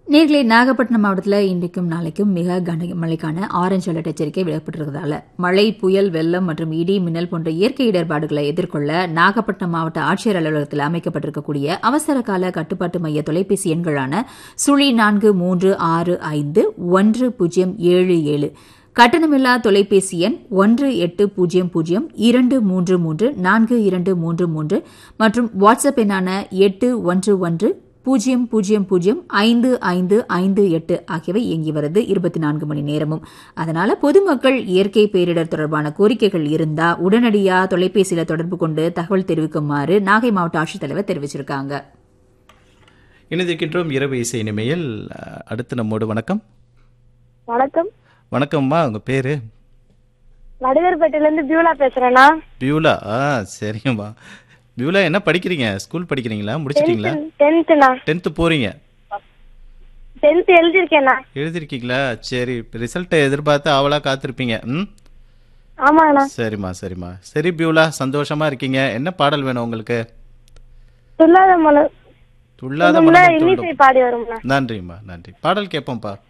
நேர்களே நாகப்பட்டினம் மாவட்டத்தில் இன்றைக்கும் நாளைக்கும் மிக கனமழைக்கான ஆரஞ்சு அலர்ட் எச்சரிக்கை விடப்பட்டிருக்கிறதால மழை புயல் வெள்ளம் மற்றும் இடி மின்னல் போன்ற இயற்கை இடர்பாடுகளை எதிர்கொள்ள நாகப்பட்டினம் மாவட்ட ஆட்சியர் அலுவலகத்தில் அமைக்கப்பட்டிருக்கக்கூடிய அவசர கால கட்டுப்பாட்டு மைய தொலைபேசி எண்களான சுழி நான்கு மூன்று ஆறு ஐந்து ஒன்று பூஜ்ஜியம் ஏழு ஏழு கட்டணமில்லா தொலைபேசி எண் ஒன்று எட்டு பூஜ்ஜியம் பூஜ்ஜியம் இரண்டு மூன்று மூன்று நான்கு இரண்டு மூன்று மூன்று மற்றும் வாட்ஸ்அப் எண்ணான எட்டு ஒன்று ஒன்று பூஜ்ஜியம் பூஜ்ஜியம் பூஜ்ஜியம் ஐந்து ஐந்து ஐந்து எட்டு ஆகியவை இயங்கி வருது இருபத்தி நான்கு மணி நேரமும் அதனால பொதுமக்கள் இயற்கை பேரிடர் தொடர்பான கோரிக்கைகள் இருந்தா உடனடியா தொலைபேசியில தொடர்பு கொண்டு தகவல் தெரிவிக்குமாறு நாகை மாவட்ட ஆட்சித்தலைவர் தெரிவிச்சிருக்காங்க இணைந்திருக்கின்றோம் இரவு இசை இனிமையில் அஹ், அடுத்து நம்மோடு வணக்கம் வணக்கம் வணக்கம்மா உங்கள் பேர் வடுகர்பேட்டையில இருந்து பியூலா பேசுறேண்ணா பியூலா ஆ சரிங்கம்மா பியூலா என்ன படிக்கிறீங்க ஸ்கூல் படிக்கிறீங்களா முடிச்சிட்டிங்களா டென்த்துண்ணா டென்த்து போகிறீங்க டென்த் எழுதிருக்கேண்ணா எழுதிருக்கீங்களா சரி ரிசல்ட்டை எதிர்பார்த்து ஆவலாக காத்திருப்பீங்க ம் ஆமாண்ணா சரிம்மா சரிம்மா சரி பியூலா சந்தோஷமா இருக்கீங்க என்ன பாடல் வேணும் உங்களுக்கு துல்லாத மலர் துள்ளாத கொஞ்சம் மனம் இன்னிசை பாடி வரும்ண்ணா நன்றிம்மா நன்றி பாடல் கேட்போம்ப்பா